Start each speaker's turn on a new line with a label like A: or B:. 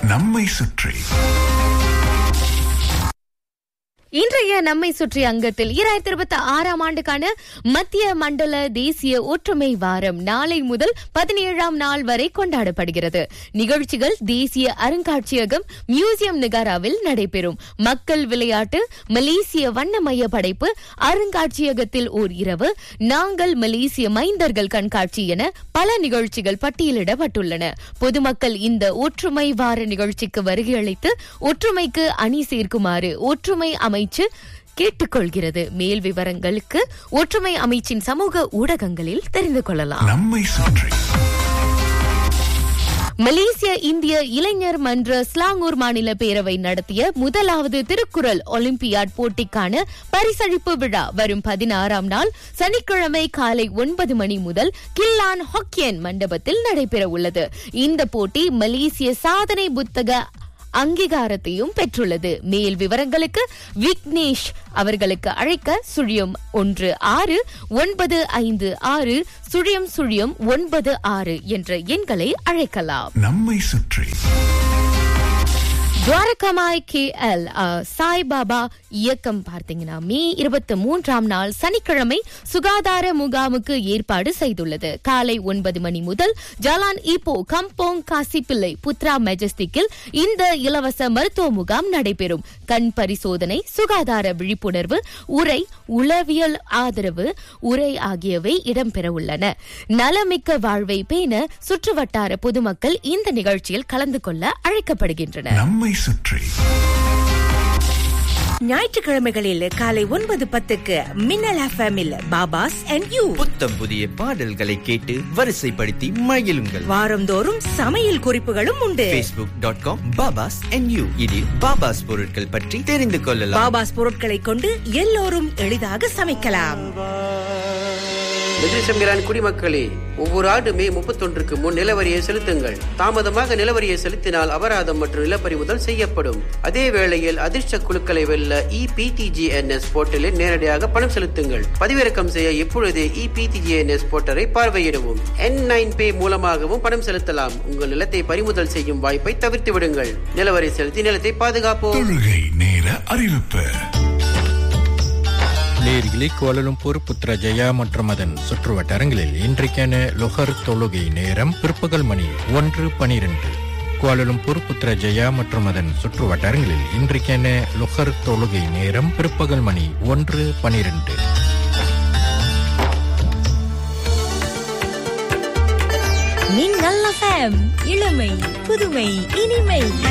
A: நம்மை சுற்றி
B: இன்றைய நம்மை சுற்றி அங்கத்தில் இரண்டாயிரத்தி இருபத்தி ஆறாம் ஆண்டுக்கான மத்திய மண்டல தேசிய ஒற்றுமை வாரம் நாளை முதல் பதினேழாம் நாள் வரை கொண்டாடப்படுகிறது நிகழ்ச்சிகள் தேசிய அருங்காட்சியகம் மியூசியம் நிகாராவில் நடைபெறும் மக்கள் விளையாட்டு மலேசிய வண்ணமய படைப்பு அருங்காட்சியகத்தில் ஓர் இரவு நாங்கள் மலேசிய மைந்தர்கள் கண்காட்சி என பல நிகழ்ச்சிகள் பட்டியலிடப்பட்டுள்ளன பொதுமக்கள் இந்த ஒற்றுமை வார நிகழ்ச்சிக்கு வருகை அளித்து ஒற்றுமைக்கு அணி சேர்க்குமாறு ஒற்றுமை அமைச்சு கேட்டுக்கொள்கிறது மேல் விவரங்களுக்கு ஒற்றுமை அமைச்சின் சமூக ஊடகங்களில் தெரிந்து கொள்ளலாம்
A: நம்மை சுற்றி
B: மலேசிய இந்திய இளைஞர் மன்ற ஸ்லாங்கூர் மாநில பேரவை நடத்திய முதலாவது திருக்குறள் ஒலிம்பியாட் போட்டிக்கான பரிசளிப்பு விழா வரும் பதினாறாம் நாள் சனிக்கிழமை காலை ஒன்பது மணி முதல் கில்லான் ஹொக்கியன் மண்டபத்தில் நடைபெற உள்ளது இந்த போட்டி மலேசிய சாதனை புத்தக அங்கீகாரத்தையும் பெற்றுள்ளது மேல் விவரங்களுக்கு விக்னேஷ் அவர்களுக்கு அழைக்க சுழியம் ஒன்று ஆறு ஒன்பது ஐந்து ஆறு சுழியம் சுழியம் ஒன்பது ஆறு என்ற எண்களை அழைக்கலாம்
A: நம்மை சுற்றி
B: துவாரகமாய் கே எல் சாய்பாபா இயக்கம் பார்த்தீங்கன்னா மே இருபத்தி மூன்றாம் நாள் சனிக்கிழமை சுகாதார முகாமுக்கு ஏற்பாடு செய்துள்ளது காலை ஒன்பது மணி முதல் ஜலான் இப்போ கம்போங் காசிப்பிள்ளை புத்ரா மெஜஸ்டிக்கில் இந்த இலவச மருத்துவ முகாம் நடைபெறும் கண் பரிசோதனை சுகாதார விழிப்புணர்வு உரை உளவியல் ஆதரவு உரை ஆகியவை இடம்பெற உள்ளன நலமிக்க வாழ்வை பேண சுற்றுவட்டார பொதுமக்கள் இந்த நிகழ்ச்சியில் கலந்து கொள்ள அழைக்கப்படுகின்றனர்
A: நம்மை சுற்றி
C: ஞாயிற்றுக்கிழமைகளில் காலை ஒன்பது பத்துக்கு மின்னல் எஃப்எம்மில் பாபாஸ் அண்ட் யூ
D: புத்தம் புதிய பாடல்களை கேட்டு வரிசைப்படுத்தி மகிழுங்கள்
C: வாரந்தோறும் சமையல் குறிப்புகளும் உண்டு
D: facebook.com dot com Baba's and you இதில் பாபாஸ் பொருட்கள் பற்றி தெரிந்து கொள்ளலாம்
C: பாபாஸ் பொருட்களை கொண்டு எல்லோரும் எளிதாக சமைக்கலாம்
E: நெகிழ் செம்பிரான் குடிமக்களே ஒவ்வொரு ஆண்டு மே முப்பத்தொன்றுக்கு முன் நிலவரியை செலுத்துங்கள் தாமதமாக நிலவரியை செலுத்தினால் அபராதம் மற்றும் நிலப்பறிமுதல் செய்யப்படும் அதே வேளையில் அதிர்ஷ்ட குழுக்களை வெல்ல இபிடிஜிஎன்எஸ் போர்ட்டலில் நேரடியாக பணம் செலுத்துங்கள் பதிவிறக்கம் செய்ய இப்பொழுதே இபிடிஜிஎன்எஸ் போர்ட்டலை பார்வையிடவும் என் நைன் பே மூலமாகவும் பணம் செலுத்தலாம் உங்கள் நிலத்தை பறிமுதல் செய்யும் வாய்ப்பை தவிர்த்து விடுங்கள் நிலவரி செலுத்தி நிலத்தை பாதுகாப்போம்
A: தொழுகை நேர அறிவிப்பு
F: நேரிலே கோலலும்பூர் புத்ரஜயா மற்றும் அதன் சுற்று வட்டாரங்களில் இன்றைக்கான லொஹர் தொழுகை நேரம் பிற்பகல் மணி ஒன்று பனிரெண்டு கோலலும்பூர் புத்ரஜயா மற்றும் அதன் சுற்று வட்டாரங்களில் இன்றைக்கான லொஹர் தொழுகை நேரம் பிற்பகல் மணி ஒன்று பனிரெண்டு
G: மின்னல் எஃப்எம் இளமை புதுமை இனிமை